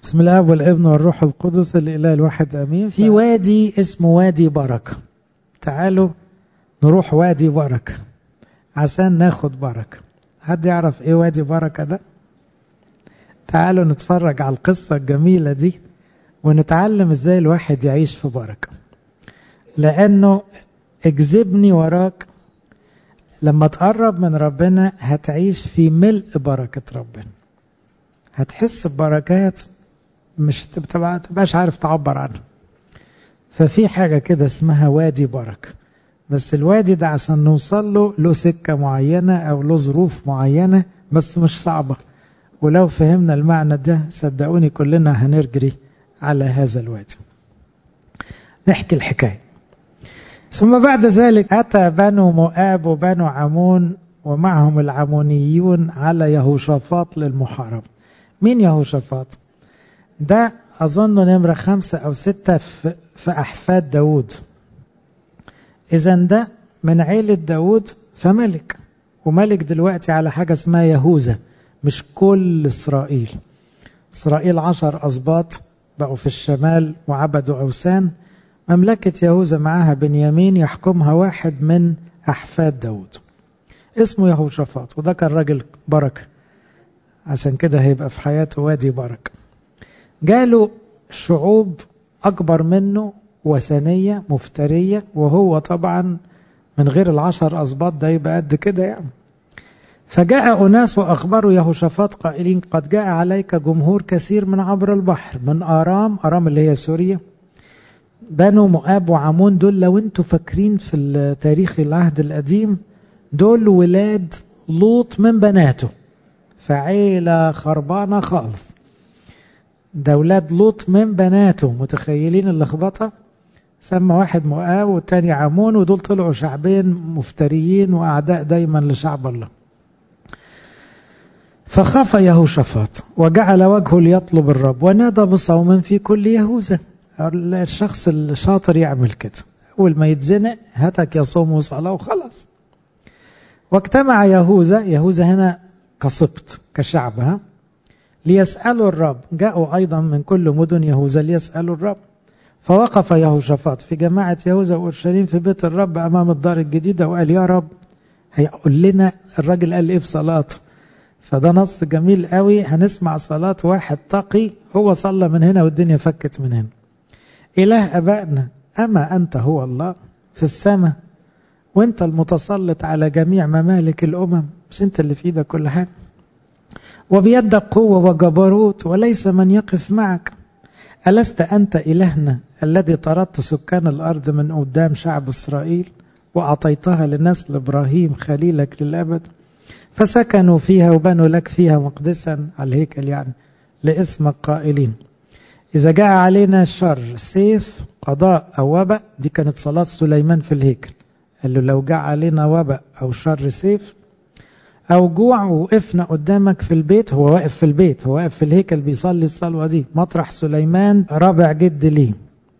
بسم الله والابن والروح القدس الإله الواحد أمين في وادي اسمه وادي بركة تعالوا نروح وادي بركة عشان ناخد بركة حد يعرف ايه وادي بركة ده تعالوا نتفرج على القصة الجميلة دي ونتعلم ازاي الواحد يعيش في بركة لأنه اجذبني وراك لما تقرب من ربنا هتعيش في ملء بركة ربنا هتحس ببركات مش تبقاش عارف تعبر عنها ففي حاجة كده اسمها وادي بركة بس الوادي ده عشان نوصل له له سكة معينة أو له ظروف معينة بس مش صعبة ولو فهمنا المعنى ده صدقوني كلنا هنرجري على هذا الوادي نحكي الحكاية ثم بعد ذلك أتى بنو مؤاب وبنو عمون ومعهم العمونيون على يهوشافاط للمحاربة مين يهوشافاط ده أظن نمرة خمسة أو ستة في أحفاد داود إذا ده من عيلة داود فملك وملك دلوقتي على حاجة اسمها يهوذا مش كل إسرائيل إسرائيل عشر أسباط بقوا في الشمال وعبدوا أوثان مملكة يهوذا معاها بنيامين يحكمها واحد من أحفاد داود اسمه يهوشافاط وده كان راجل بركة عشان كده هيبقى في حياته وادي بركة جاله شعوب أكبر منه وثنية مفترية وهو طبعا من غير العشر أسباط ده يبقى قد كده يعني فجاء أناس وأخبروا يهوشافاط قائلين قد جاء عليك جمهور كثير من عبر البحر من آرام آرام اللي هي سوريا بنو مؤاب وعمون دول لو انتوا فاكرين في التاريخ العهد القديم دول ولاد لوط من بناته فعيلة خربانة خالص ده ولاد لوط من بناته متخيلين اللخبطة سمى واحد مؤاب والتاني عمون ودول طلعوا شعبين مفتريين وأعداء دايما لشعب الله فخاف يهوشافاط وجعل وجهه ليطلب الرب ونادى بصوم في كل يهوذا الشخص الشاطر يعمل كده أول ما يتزنق هاتك يصوم وصلاة وخلاص واجتمع يهوذا يهوذا هنا كصبت كشعب ها ليسألوا الرب جاءوا أيضا من كل مدن يهوذا ليسألوا الرب فوقف يهوشافاط في جماعة يهوذا وأورشليم في بيت الرب أمام الدار الجديدة وقال يا رب هيقول لنا الراجل قال إيه في صلاته فده نص جميل قوي هنسمع صلاة واحد تقي هو صلى من هنا والدنيا فكت من هنا إله أبائنا أما أنت هو الله في السماء وانت المتسلط على جميع ممالك الأمم مش انت اللي في ايدك كل حاجة وبيدك قوة وجبروت وليس من يقف معك ألست أنت إلهنا الذي طردت سكان الأرض من قدام شعب إسرائيل وأعطيتها لنسل إبراهيم خليلك للأبد فسكنوا فيها وبنوا لك فيها مقدسا على الهيكل يعني لاسمك قائلين إذا جاء علينا شر سيف قضاء أو وباء دي كانت صلاة سليمان في الهيكل قال له لو جاء علينا وباء أو شر سيف أو جوع وقفنا قدامك في البيت هو واقف في البيت هو واقف في الهيكل بيصلي الصلوة دي مطرح سليمان رابع جد ليه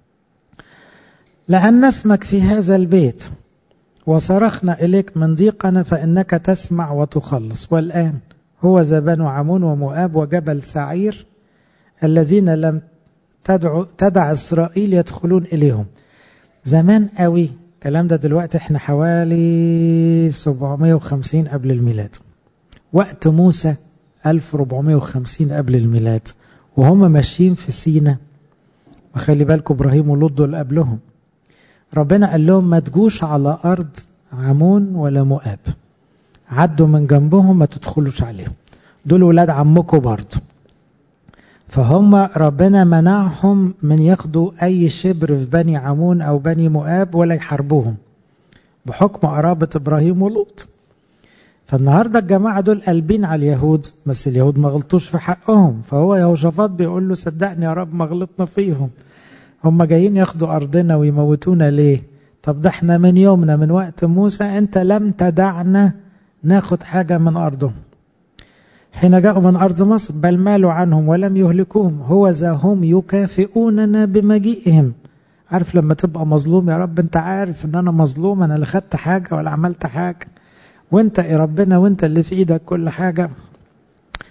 لأن اسمك في هذا البيت وصرخنا إليك من ضيقنا فإنك تسمع وتخلص والآن هو زبان عمون ومؤاب وجبل سعير الذين لم تدع, تدع إسرائيل يدخلون إليهم زمان قوي الكلام ده دلوقتي احنا حوالي 750 قبل الميلاد وقت موسى 1450 قبل الميلاد وهم ماشيين في سينا وخلي بالكم ابراهيم ولوط دول قبلهم ربنا قال لهم ما تجوش على ارض عمون ولا مؤاب عدوا من جنبهم ما تدخلوش عليهم دول ولاد عمكم برضه فهم ربنا منعهم من ياخدوا أي شبر في بني عمون أو بني مؤاب ولا يحاربوهم بحكم قرابة إبراهيم ولوط فالنهاردة الجماعة دول قلبين على اليهود بس اليهود ما غلطوش في حقهم فهو يهوشافاط بيقول له صدقني يا رب ما غلطنا فيهم هم جايين ياخدوا أرضنا ويموتونا ليه طب ده احنا من يومنا من وقت موسى انت لم تدعنا ناخد حاجة من أرضهم حين جاءوا من أرض مصر بل مالوا عنهم ولم يهلكوهم هو ذا هم يكافئوننا بمجيئهم عارف لما تبقى مظلوم يا رب انت عارف ان انا مظلوم انا اللي خدت حاجة ولا عملت حاجة وانت يا ربنا وانت اللي في ايدك كل حاجة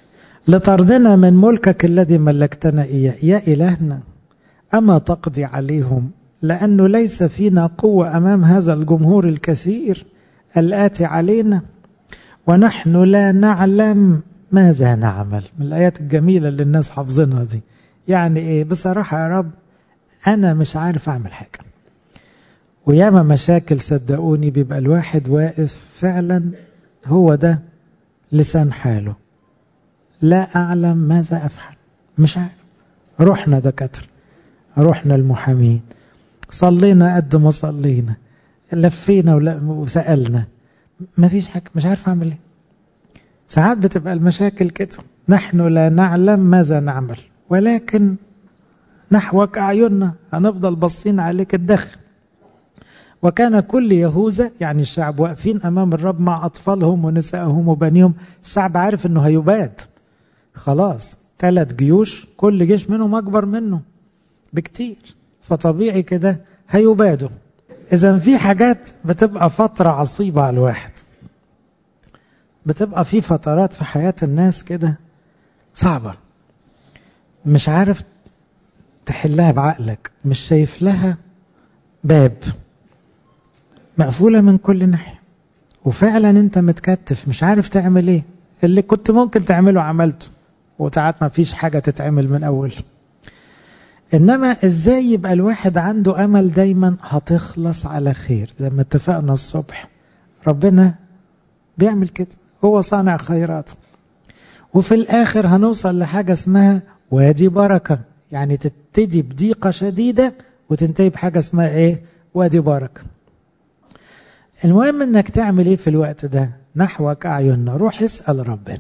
لطردنا من ملكك الذي ملكتنا إياه يا إلهنا أما تقضي عليهم لأنه ليس فينا قوة أمام هذا الجمهور الكثير الآتي علينا ونحن لا نعلم ماذا نعمل من الآيات الجميلة اللي الناس حافظينها دي يعني إيه بصراحة يا رب أنا مش عارف أعمل حاجة وياما مشاكل صدقوني بيبقى الواحد واقف فعلا هو ده لسان حاله لا أعلم ماذا أفعل مش عارف رحنا دكاترة رحنا المحامين صلينا قد ما صلينا لفينا وسألنا ما فيش حاجة مش عارف أعمل إيه ساعات بتبقى المشاكل كده نحن لا نعلم ماذا نعمل ولكن نحوك أعيننا هنفضل باصين عليك الدخل وكان كل يهوذا يعني الشعب واقفين أمام الرب مع أطفالهم ونسائهم وبنيهم الشعب عارف أنه هيباد خلاص ثلاث جيوش كل جيش منهم أكبر منه بكتير فطبيعي كده هيبادوا إذا في حاجات بتبقى فترة عصيبة على الواحد بتبقى في فترات في حياة الناس كده صعبة مش عارف تحلها بعقلك مش شايف لها باب مقفولة من كل ناحية وفعلا انت متكتف مش عارف تعمل ايه اللي كنت ممكن تعمله عملته وساعات ما فيش حاجة تتعمل من أول إنما إزاي يبقى الواحد عنده أمل دايما هتخلص على خير زي ما اتفقنا الصبح ربنا بيعمل كده هو صانع خيرات وفي الآخر هنوصل لحاجة اسمها وادي بركة يعني تبتدي بضيقة شديدة وتنتهي بحاجة اسمها ايه وادي بركة المهم انك تعمل ايه في الوقت ده نحوك اعيننا روح اسأل ربنا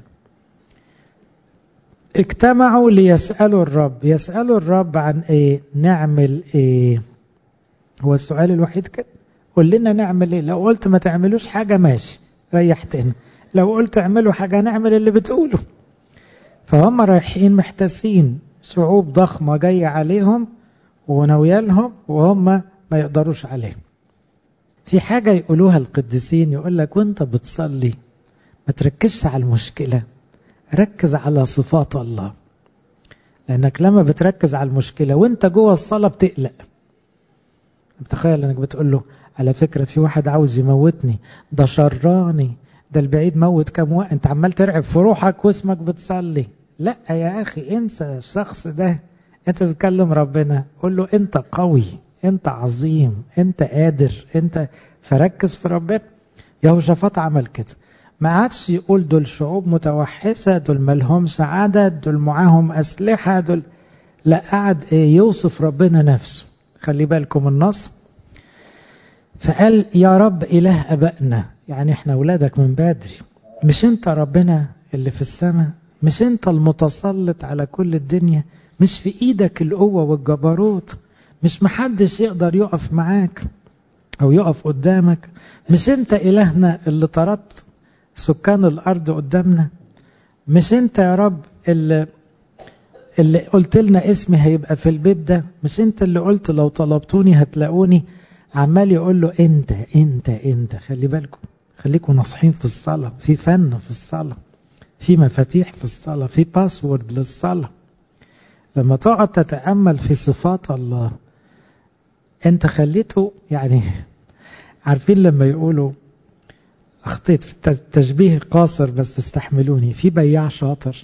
اجتمعوا ليسألوا الرب يسألوا الرب عن ايه نعمل ايه هو السؤال الوحيد كده قول لنا نعمل ايه لو قلت ما تعملوش حاجة ماشي ريحتنا لو قلت اعملوا حاجة نعمل اللي بتقوله فهم رايحين محتاسين شعوب ضخمة جاية عليهم وناويالهم وهم ما يقدروش عليهم في حاجة يقولوها القديسين يقول لك وانت بتصلي ما تركزش على المشكلة ركز على صفات الله لأنك لما بتركز على المشكلة وانت جوه الصلاة بتقلق تخيل انك بتقول له على فكرة في واحد عاوز يموتني ده شراني ده البعيد موت كام واحد انت عمال ترعب في روحك واسمك بتصلي لا يا اخي انسى الشخص ده انت بتكلم ربنا قول له انت قوي انت عظيم انت قادر انت فركز في ربنا يهوشافاط عمل كده ما عادش يقول دول شعوب متوحشة دول ملهمش عدد دول معاهم أسلحة دول لا قعد ايه يوصف ربنا نفسه خلي بالكم النص فقال يا رب إله أبائنا يعني احنا أولادك من بدري مش انت ربنا اللي في السماء مش انت المتسلط على كل الدنيا مش في ايدك القوة والجبروت مش محدش يقدر يقف معاك او يقف قدامك مش انت الهنا اللي طردت سكان الارض قدامنا مش انت يا رب اللي اللي قلت لنا اسمي هيبقى في البيت ده مش انت اللي قلت لو طلبتوني هتلاقوني عمال يقول له انت انت انت خلي بالكم خليكم ناصحين في الصلاة في فن في الصلاة في مفاتيح في الصلاة في باسورد للصلاة لما تقعد تتأمل في صفات الله انت خليته يعني عارفين لما يقولوا اخطيت في التشبيه قاصر بس استحملوني في بياع شاطر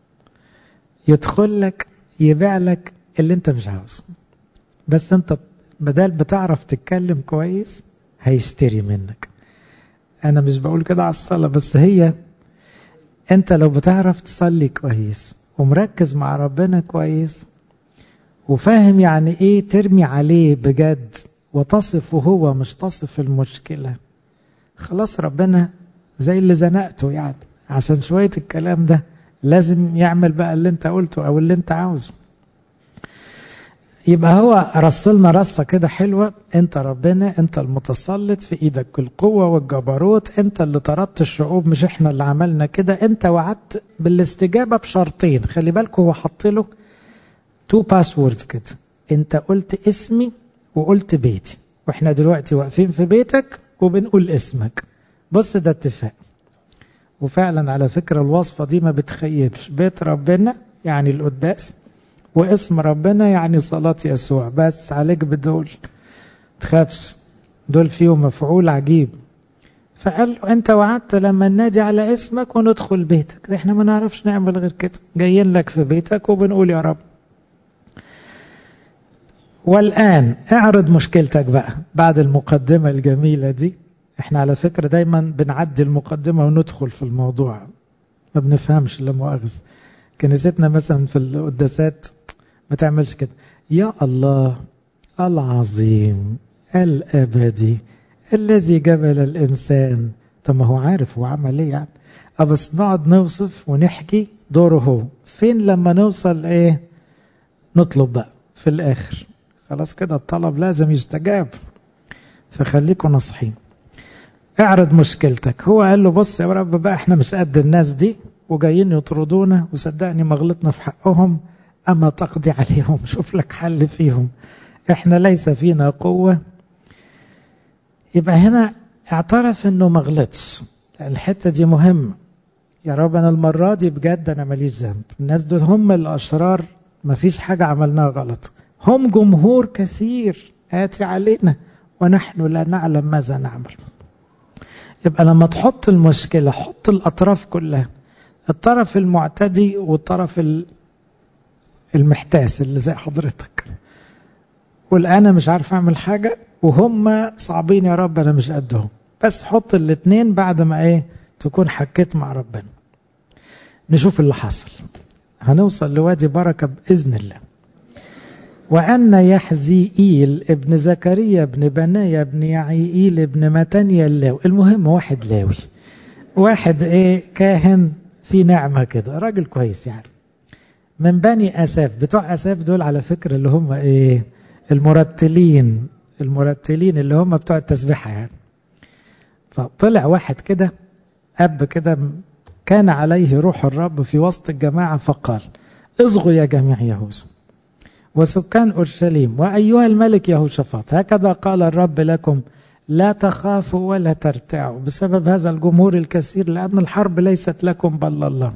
يدخل لك يبيع لك اللي انت مش عاوزه بس انت بدل بتعرف تتكلم كويس هيشتري منك انا مش بقول كده على الصلاة بس هي انت لو بتعرف تصلي كويس ومركز مع ربنا كويس وفاهم يعني ايه ترمي عليه بجد وتصفه هو مش تصف المشكلة خلاص ربنا زي اللي زنقته يعني عشان شوية الكلام ده لازم يعمل بقى اللي انت قلته او اللي انت عاوزه يبقى هو رسلنا رصة كده حلوة انت ربنا انت المتسلط في ايدك القوة والجبروت انت اللي طردت الشعوب مش احنا اللي عملنا كده انت وعدت بالاستجابة بشرطين خلي بالكم هو حط له تو باسوردز كده انت قلت اسمي وقلت بيتي واحنا دلوقتي واقفين في بيتك وبنقول اسمك بص ده اتفاق وفعلا على فكرة الوصفة دي ما بتخيبش بيت ربنا يعني القداس واسم ربنا يعني صلاة يسوع بس عليك بدول تخافش دول فيهم مفعول عجيب فقال له انت وعدت لما ننادي على اسمك وندخل بيتك احنا ما نعرفش نعمل غير كده جايين لك في بيتك وبنقول يا رب والآن اعرض مشكلتك بقى بعد المقدمة الجميلة دي احنا على فكرة دايما بنعدي المقدمة وندخل في الموضوع ما بنفهمش لا مؤاخذ كنيستنا مثلا في القداسات ما تعملش كده يا الله العظيم الأبدي الذي جبل الإنسان طب ما هو عارف هو عمل ايه يعني بس نقعد نوصف ونحكي دوره هو فين لما نوصل ايه نطلب بقى في الآخر خلاص كده الطلب لازم يستجاب فخليكم نصحين اعرض مشكلتك هو قال له بص يا رب بقى احنا مش قد الناس دي وجايين يطردونا وصدقني ما غلطنا في حقهم أما تقضي عليهم شوف لك حل فيهم احنا ليس فينا قوة يبقى هنا اعترف انه ما غلطش الحتة دي مهمة يا رب انا المرة دي بجد انا ماليش ذنب الناس دول هم الاشرار ما فيش حاجة عملناها غلط هم جمهور كثير آتي علينا ونحن لا نعلم ماذا نعمل يبقى لما تحط المشكلة حط الأطراف كلها الطرف المعتدي والطرف المحتاس اللي زي حضرتك قول أنا مش عارف أعمل حاجة وهم صعبين يا رب أنا مش قدهم بس حط الاثنين بعد ما إيه تكون حكيت مع ربنا نشوف اللي حصل هنوصل لوادي بركة بإذن الله وأن يحزيئيل ابن زكريا ابن بنايا ابن يعيئيل ابن متانيا اللاوي المهم واحد لاوي واحد ايه كاهن في نعمة كده راجل كويس يعني من بني أساف بتوع أساف دول على فكرة اللي هم ايه المرتلين المرتلين اللي هم بتوع التسبيحة يعني فطلع واحد كده أب كده كان عليه روح الرب في وسط الجماعة فقال اصغوا يا جميع يهوذا وسكان أورشليم وأيها الملك يهوشافاط هكذا قال الرب لكم لا تخافوا ولا ترتعوا بسبب هذا الجمهور الكثير لأن الحرب ليست لكم بل الله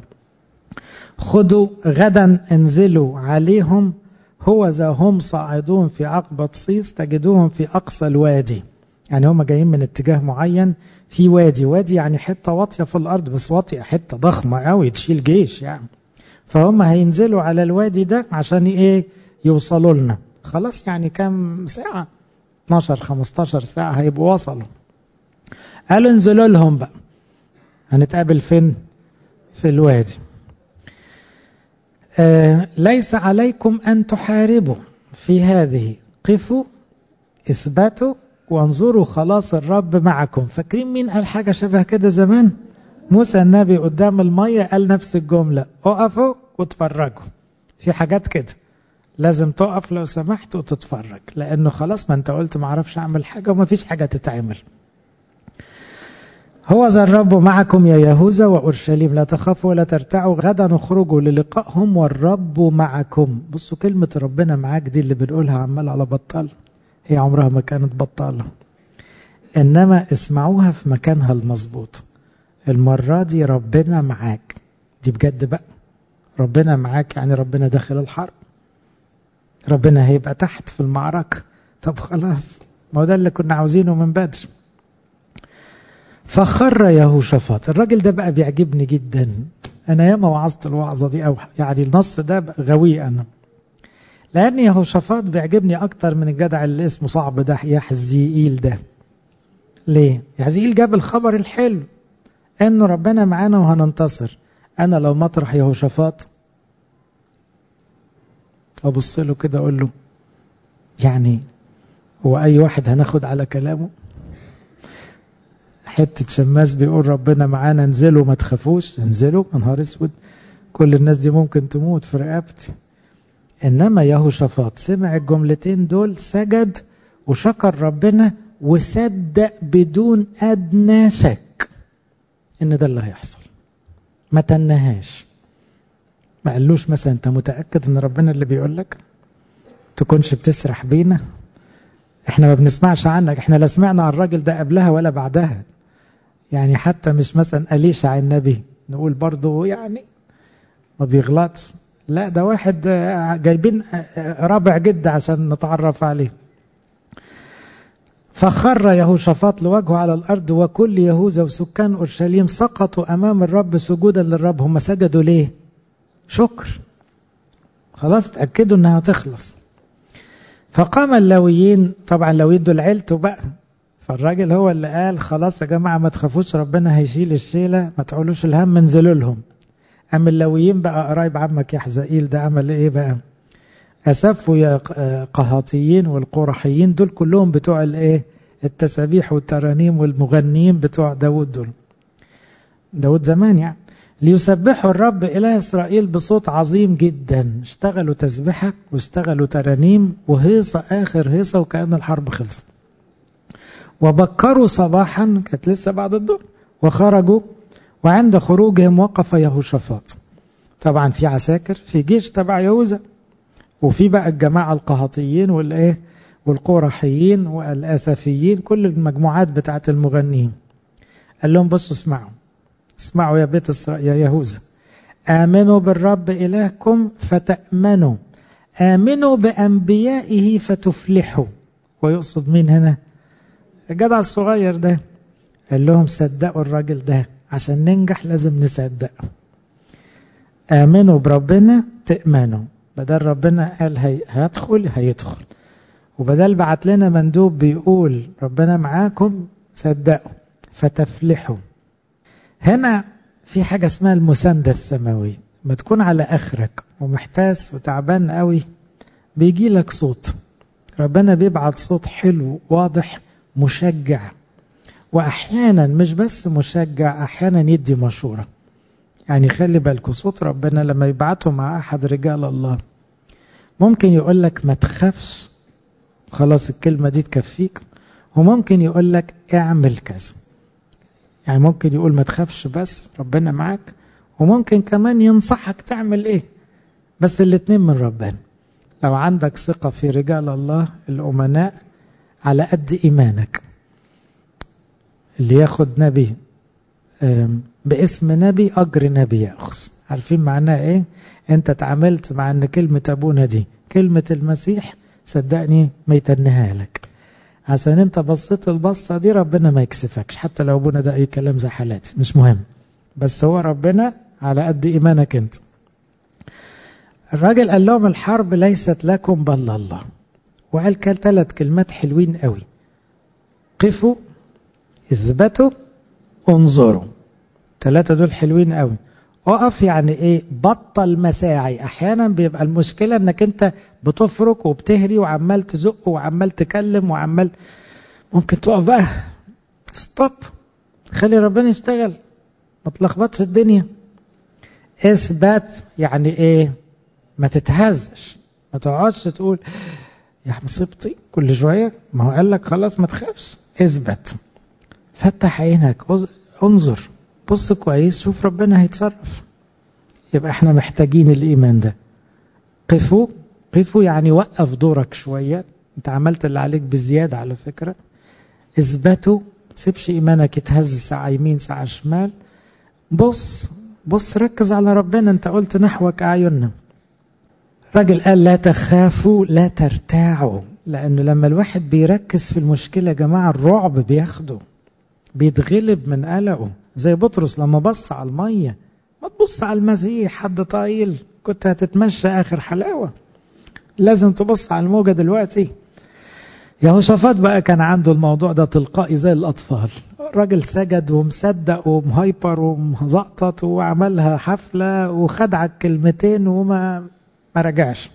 خذوا غدا انزلوا عليهم هو ذا هم صاعدون في عقبة صيص تجدوهم في أقصى الوادي يعني هم جايين من اتجاه معين في وادي وادي يعني حتة واطية في الأرض بس واطية حتة ضخمة قوي تشيل جيش يعني فهم هينزلوا على الوادي ده عشان ايه يوصلوا لنا خلاص يعني كام ساعة 12 15 ساعة هيبقوا وصلوا قالوا انزلوا لهم بقى هنتقابل فين في الوادي آه ليس عليكم أن تحاربوا في هذه قفوا اثبتوا وانظروا خلاص الرب معكم فاكرين مين قال حاجة شبه كده زمان موسى النبي قدام المية قال نفس الجملة اقفوا واتفرجوا في حاجات كده لازم تقف لو سمحت وتتفرج لانه خلاص ما انت قلت ما اعرفش اعمل حاجه وما فيش حاجه تتعمل هو ذا الرب معكم يا يهوذا واورشليم لا تخافوا ولا ترتعوا غدا اخرجوا للقائهم والرب معكم بصوا كلمه ربنا معاك دي اللي بنقولها عمال على بطال هي عمرها ما كانت بطاله انما اسمعوها في مكانها المظبوط المره دي ربنا معاك دي بجد بقى ربنا معاك يعني ربنا داخل الحرب ربنا هيبقى تحت في المعركة طب خلاص ما هو ده اللي كنا عاوزينه من بدر فخر يهوشافاط الراجل ده بقى بيعجبني جدا انا ياما وعظت الوعظه دي او يعني النص ده غوي انا لان يهوشافاط بيعجبني اكتر من الجدع اللي اسمه صعب ده يحزيئيل ده ليه يحزيئيل جاب الخبر الحلو انه ربنا معانا وهننتصر انا لو مطرح يهوشافاط ابص له كده اقول له يعني هو اي واحد هناخد على كلامه حته شماس بيقول ربنا معانا انزلوا ما تخافوش انزلوا يا نهار اسود كل الناس دي ممكن تموت في رقبتي انما يهوشافاط سمع الجملتين دول سجد وشكر ربنا وصدق بدون ادنى شك ان ده اللي هيحصل ما تنهاش ما قالوش مثلا انت متاكد ان ربنا اللي بيقول لك تكونش بتسرح بينا احنا ما بنسمعش عنك احنا لا سمعنا عن الراجل ده قبلها ولا بعدها يعني حتى مش مثلا أليشع النبي نقول برضه يعني ما بيغلطش لا ده واحد جايبين رابع جد عشان نتعرف عليه فخر يهوشافاط لوجهه على الأرض وكل يهوذا وسكان أورشليم سقطوا أمام الرب سجودا للرب هم سجدوا ليه شكر خلاص تأكدوا أنها تخلص فقام اللاويين طبعا لو يدوا لعيلته بقى فالراجل هو اللي قال خلاص يا جماعة ما تخافوش ربنا هيشيل الشيلة ما تعولوش الهم انزلوا لهم أما اللاويين بقى قرايب عمك يا حزائيل ده عمل إيه بقى أسفوا يا قهاطيين والقرحيين دول كلهم بتوع الإيه التسابيح والترانيم والمغنيين بتوع داود دول داود زمان يعني ليسبحوا الرب إله إسرائيل بصوت عظيم جدا اشتغلوا تسبحة واشتغلوا ترانيم وهيصة آخر هيصة وكأن الحرب خلصت وبكروا صباحا كانت لسه بعد الظهر وخرجوا وعند خروجهم وقف يهوشافاط طبعا في عساكر في جيش تبع يهوذا وفي بقى الجماعة القهطيين والايه والقورحيين والاسفيين كل المجموعات بتاعت المغنيين قال لهم بصوا اسمعوا اسمعوا يا بيت اسرائيل يا يهوذا آمنوا بالرب إلهكم فتأمنوا آمنوا بأنبيائه فتفلحوا ويقصد مين هنا الجدع الصغير ده قال لهم صدقوا الراجل ده عشان ننجح لازم نصدقه آمنوا بربنا تأمنوا بدل ربنا قال هي هيدخل هيدخل وبدل بعت لنا مندوب بيقول ربنا معاكم صدقوا فتفلحوا هنا في حاجة اسمها المساندة السماوية ما تكون على آخرك ومحتاس وتعبان قوي بيجي لك صوت ربنا بيبعت صوت حلو واضح مشجع وأحيانا مش بس مشجع أحيانا يدي مشورة يعني خلي بالكوا صوت ربنا لما يبعته مع أحد رجال الله ممكن يقول لك ما تخافش خلاص الكلمة دي تكفيك وممكن يقول لك اعمل كذا يعني ممكن يقول ما تخافش بس ربنا معاك وممكن كمان ينصحك تعمل ايه بس الاتنين من ربنا لو عندك ثقة في رجال الله الأمناء على قد إيمانك اللي ياخد نبي باسم نبي أجر نبي يأخذ عارفين معناه ايه انت اتعاملت مع ان كلمة ابونا دي كلمة المسيح صدقني ما يتنها لك عشان انت بصيت البصة دي ربنا ما يكسفكش حتى لو ابونا ده اي كلام زي حالاتي مش مهم بس هو ربنا على قد ايمانك انت الراجل قال لهم الحرب ليست لكم بل الله وقال كان ثلاث كلمات حلوين قوي قفوا اثبتوا انظروا ثلاثة دول حلوين قوي اقف يعني ايه بطل مساعي احيانا بيبقى المشكلة انك انت بتفرك وبتهري وعمال تزق وعمال تكلم وعمال ممكن تقف بقى ستوب خلي ربنا يشتغل ما تلخبطش الدنيا اثبات يعني ايه ما تتهزش ما تقعدش تقول يا مصيبتي كل شوية ما هو قال لك خلاص ما تخافش اثبت فتح عينك انظر بص كويس شوف ربنا هيتصرف يبقى احنا محتاجين الايمان ده قفوا قفوا يعني وقف دورك شوية انت عملت اللي عليك بزيادة على فكرة اثبتوا سيبش ايمانك يتهز ساعة يمين ساعة شمال بص بص ركز على ربنا انت قلت نحوك اعيننا راجل قال لا تخافوا لا ترتاعوا لانه لما الواحد بيركز في المشكلة يا جماعة الرعب بياخده بيتغلب من قلقه زي بطرس لما بص على المية ما تبص على المسيح حد طايل كنت هتتمشى آخر حلاوة لازم تبص على الموجة دلوقتي يهوشافاط بقى كان عنده الموضوع ده تلقائي زي الأطفال الراجل سجد ومصدق ومهايبر ومزقطط وعملها حفلة وخدع الكلمتين وما ما رجعش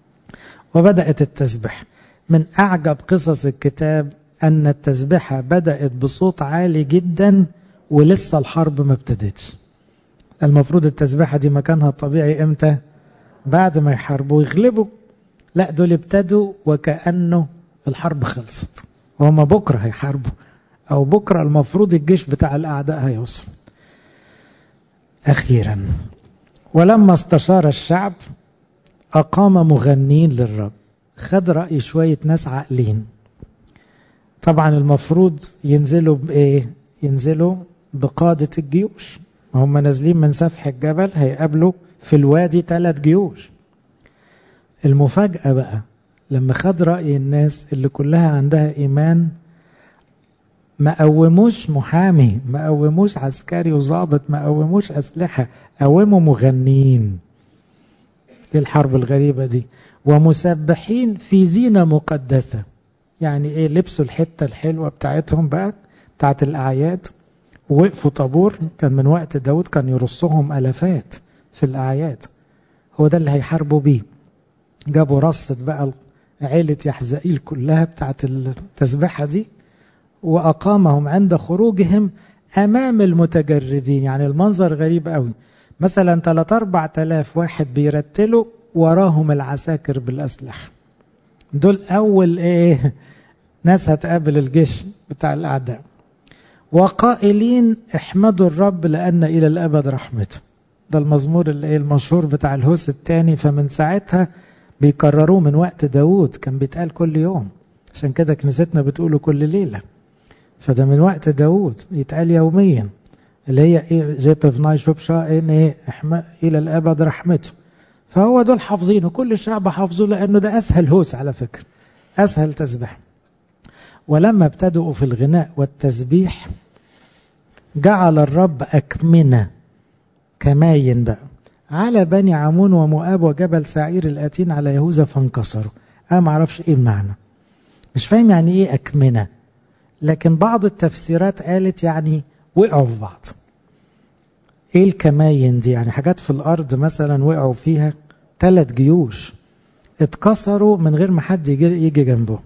وبدأت التسبح من أعجب قصص الكتاب أن التسبحة بدأت بصوت عالي جدا ولسه الحرب ما ابتدتش المفروض التسبيحة دي مكانها الطبيعي امتى بعد ما يحاربوا ويغلبوا لا دول ابتدوا وكأنه الحرب خلصت وهم بكرة هيحاربوا او بكرة المفروض الجيش بتاع الاعداء هيوصل اخيرا ولما استشار الشعب اقام مغنين للرب خد رأي شوية ناس عاقلين طبعا المفروض ينزلوا بايه ينزلوا بقادة الجيوش هم نازلين من سفح الجبل هيقابلوا في الوادي ثلاث جيوش المفاجأة بقى لما خد رأي الناس اللي كلها عندها إيمان ما قوموش محامي ما قوموش عسكري وظابط ما قوموش أسلحة قوموا مغنيين ايه الحرب الغريبة دي ومسبحين في زينة مقدسة يعني ايه لبسوا الحتة الحلوة بتاعتهم بقى بتاعت الأعياد ووقفوا طابور كان من وقت داود كان يرصهم ألفات في الأعياد هو ده اللي هيحاربوا بيه جابوا رصة بقى عيلة يحزائيل كلها بتاعت التسبحة دي وأقامهم عند خروجهم أمام المتجردين يعني المنظر غريب قوي مثلا 3 4000 واحد بيرتلوا وراهم العساكر بالأسلحة دول أول إيه ناس هتقابل الجيش بتاع الأعداء وقائلين احمدوا الرب لأن إلى الأبد رحمته ده المزمور اللي المشهور بتاع الهوس الثاني فمن ساعتها بيكرروه من وقت داود كان بيتقال كل يوم عشان كده كنيستنا بتقوله كل ليلة فده من وقت داود يتقال يوميا اللي هي ايه جيب في ناي شوبشا ان ايه الى الابد رحمته فهو دول حافظينه كل الشعب حافظه لانه ده اسهل هوس على فكرة اسهل تسبيح ولما ابتدأوا في الغناء والتسبيح جعل الرب أكمنة كماين بقى على بني عمون ومؤاب وجبل سعير الآتين على يهوذا فانكسروا أنا ما أعرفش إيه المعنى مش فاهم يعني إيه أكمنة لكن بعض التفسيرات قالت يعني وقعوا في بعض إيه الكماين دي يعني حاجات في الأرض مثلا وقعوا فيها ثلاث جيوش اتكسروا من غير ما حد يجي, يجي جنبه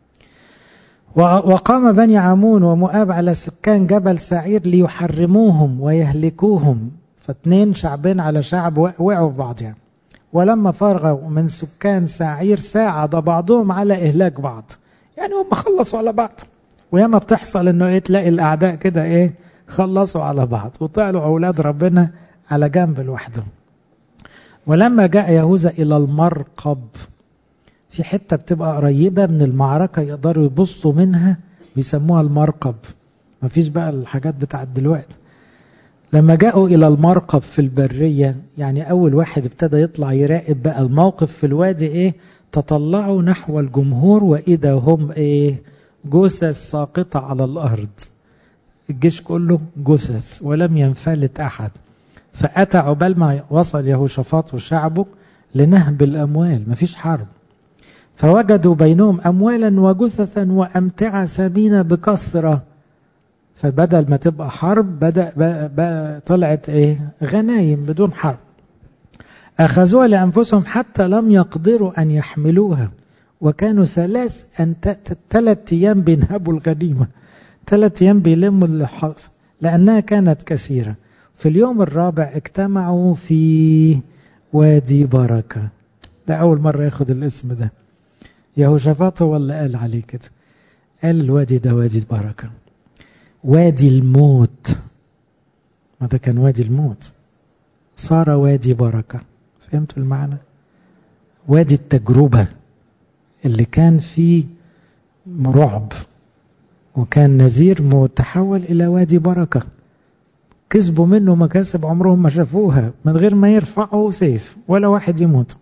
وقام بني عمون ومؤاب على سكان جبل سعير ليحرموهم ويهلكوهم فاتنين شعبين على شعب وقعوا في بعض يعني ولما فرغوا من سكان سعير ساعد بعضهم على إهلاك بعض يعني هم خلصوا على بعض وياما بتحصل انه ايه تلاقي الاعداء كده ايه خلصوا على بعض وطلعوا اولاد ربنا على جنب لوحدهم ولما جاء يهوذا الى المرقب في حتة بتبقى قريبة من المعركة يقدروا يبصوا منها بيسموها المرقب مفيش بقى الحاجات بتاعت دلوقتي لما جاءوا إلى المرقب في البرية يعني أول واحد ابتدى يطلع يراقب بقى الموقف في الوادي إيه تطلعوا نحو الجمهور وإذا هم إيه جثث ساقطة على الأرض الجيش كله جثث ولم ينفلت أحد فأتى عقبال ما وصل يهوشافاط وشعبه لنهب الأموال مفيش حرب فوجدوا بينهم أموالا وجثثا وأمتعة ثمينة بكثرة فبدل ما تبقى حرب بدأ بقى بقى طلعت إيه غنايم بدون حرب أخذوها لأنفسهم حتى لم يقدروا أن يحملوها وكانوا ثلاث أن ثلاث أيام بينهبوا الغنيمة ثلاث أيام بيلموا اللي حصل لأنها كانت كثيرة في اليوم الرابع اجتمعوا في وادي بركة ده أول مرة ياخد الاسم ده يهوشافاط هو اللي قال عليه كده قال الوادي ده وادي بركة وادي الموت ما ده كان وادي الموت صار وادي بركة فهمتوا المعنى وادي التجربة اللي كان فيه رعب وكان نذير متحول إلى وادي بركة كسبوا منه مكاسب عمرهم ما شافوها من غير ما يرفعوا سيف ولا واحد يموت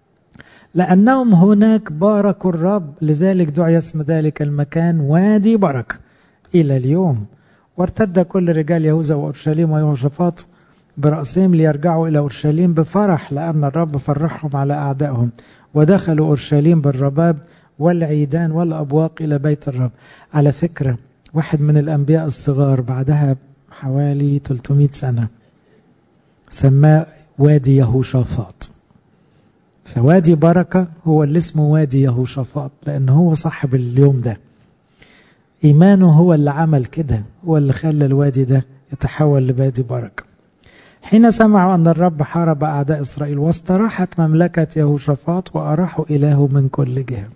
لأنهم هناك باركوا الرب لذلك دعي اسم ذلك المكان وادي بركة إلى اليوم وارتد كل رجال يهوذا وأورشليم ويهوشافاط برأسهم ليرجعوا إلى أورشليم بفرح لأن الرب فرحهم على أعدائهم ودخلوا أورشليم بالرباب والعيدان والأبواق إلى بيت الرب على فكرة واحد من الأنبياء الصغار بعدها حوالي 300 سنة سماه وادي يهوشافاط فوادي بركة هو اللي اسمه وادي يهوشافاط لأن هو صاحب اليوم ده إيمانه هو اللي عمل كده هو اللي خلى الوادي ده يتحول لوادي بركة حين سمعوا أن الرب حارب أعداء إسرائيل واستراحت مملكة يهوشافاط وأراحوا إله من كل جهة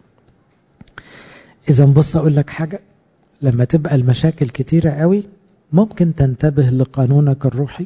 إذا بص أقول لك حاجة لما تبقى المشاكل كتيرة قوي ممكن تنتبه لقانونك الروحي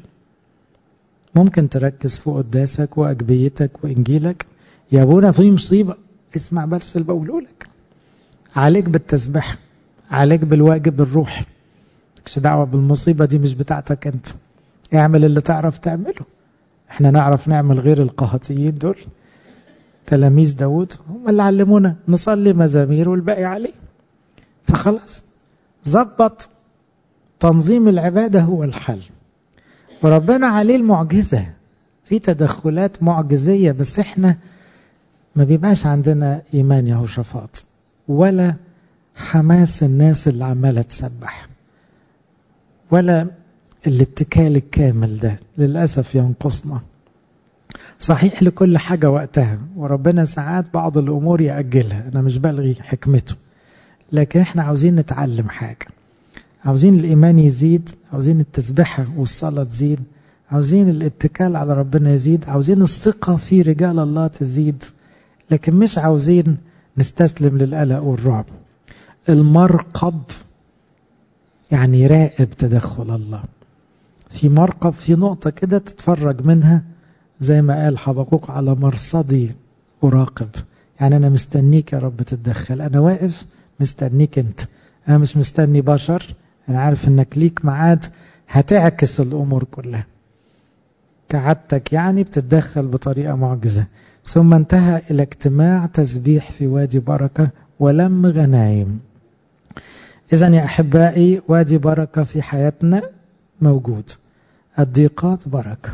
ممكن تركز في قداسك وأجبيتك وإنجيلك يا أبونا في مصيبة اسمع بس اللي بقوله لك عليك بالتسبيح عليك بالواجب الروحي مالكش دعوة بالمصيبة دي مش بتاعتك انت اعمل اللي تعرف تعمله احنا نعرف نعمل غير القهطيين دول تلاميذ داود هم اللي علمونا نصلي مزامير والباقي عليه فخلاص ظبط تنظيم العبادة هو الحل وربنا عليه المعجزة في تدخلات معجزية بس احنا ما بيبقاش عندنا إيمان يهوشافاط ولا حماس الناس اللي عمالة تسبح ولا الاتكال الكامل ده للأسف ينقصنا صحيح لكل حاجة وقتها وربنا ساعات بعض الأمور يأجلها أنا مش بلغي حكمته لكن احنا عاوزين نتعلم حاجة عاوزين الإيمان يزيد عاوزين التسبحة والصلاة تزيد عاوزين الاتكال على ربنا يزيد عاوزين الثقة في رجال الله تزيد لكن مش عاوزين نستسلم للقلق والرعب المرقب يعني يراقب تدخل الله في مرقب في نقطة كده تتفرج منها زي ما قال حبقوق على مرصدي أراقب يعني أنا مستنيك يا رب تتدخل أنا واقف مستنيك أنت أنا مش مستني بشر أنا عارف أنك ليك معاد هتعكس الأمور كلها كعادتك يعني بتتدخل بطريقة معجزة ثم انتهى إلى اجتماع تسبيح في وادي بركة ولم غنايم إذا يا أحبائي وادي بركة في حياتنا موجود الضيقات بركة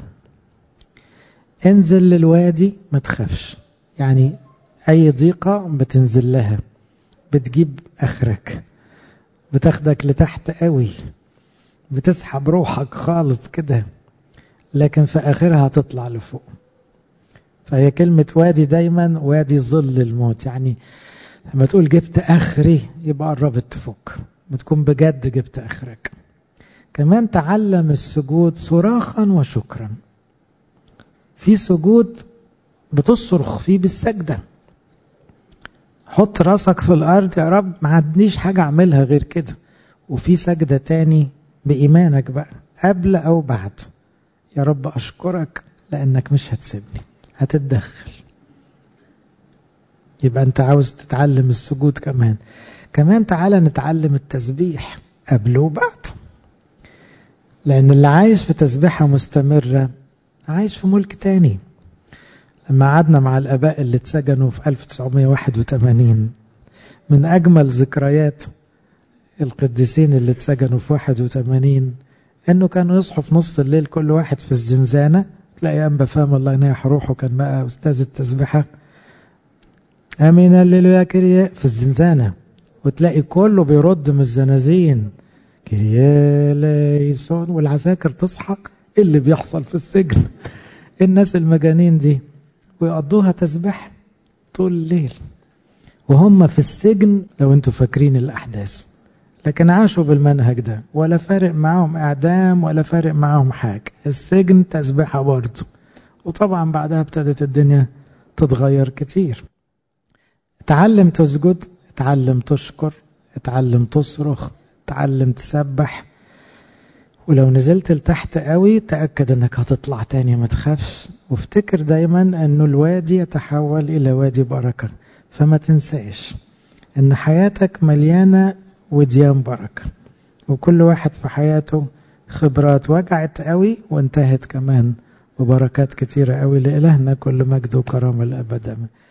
انزل للوادي ما تخافش يعني أي ضيقة بتنزل لها بتجيب آخرك بتاخدك لتحت قوي بتسحب روحك خالص كده لكن في آخرها هتطلع لفوق فهي كلمة وادي دايما وادي ظل الموت يعني لما تقول جبت آخري يبقى قربت تفك بتكون بجد جبت آخرك كمان تعلم السجود صراخا وشكرا في سجود بتصرخ فيه بالسجدة حط راسك في الأرض يا رب ما عندنيش حاجة أعملها غير كده وفي سجدة تاني بإيمانك بقى قبل أو بعد يا رب أشكرك لأنك مش هتسيبني هتتدخل يبقى أنت عاوز تتعلم السجود كمان كمان تعالى نتعلم التسبيح قبل وبعد لأن اللي عايش في تسبيحة مستمرة عايش في ملك تاني لما قعدنا مع الآباء اللي اتسجنوا في 1981 من أجمل ذكريات القديسين اللي اتسجنوا في 81 انه كانوا يصحوا في نص الليل كل واحد في الزنزانة تلاقي أنبا فهم الله ينيح روحه كان بقى أستاذ التسبيحة أمين الليل يا كريا في الزنزانة وتلاقي كله بيرد من الزنازين كريا ليسون والعساكر تصحى إيه اللي بيحصل في السجن الناس المجانين دي ويقضوها تسبيح طول الليل وهم في السجن لو انتوا فاكرين الأحداث لكن عاشوا بالمنهج ده ولا فارق معاهم إعدام ولا فارق معاهم حاجة السجن تسبيحة برضه وطبعا بعدها ابتدت الدنيا تتغير كتير اتعلم تسجد اتعلم تشكر اتعلم تصرخ اتعلم تسبح ولو نزلت لتحت قوي تأكد انك هتطلع تاني ما تخافش وافتكر دايما انه الوادي يتحول الى وادي بركة فما تنساش ان حياتك مليانة وديان بركة وكل واحد في حياته خبرات وجعت قوي وانتهت كمان ببركات كتيرة قوي لإلهنا كل مجد وكرامة الأبد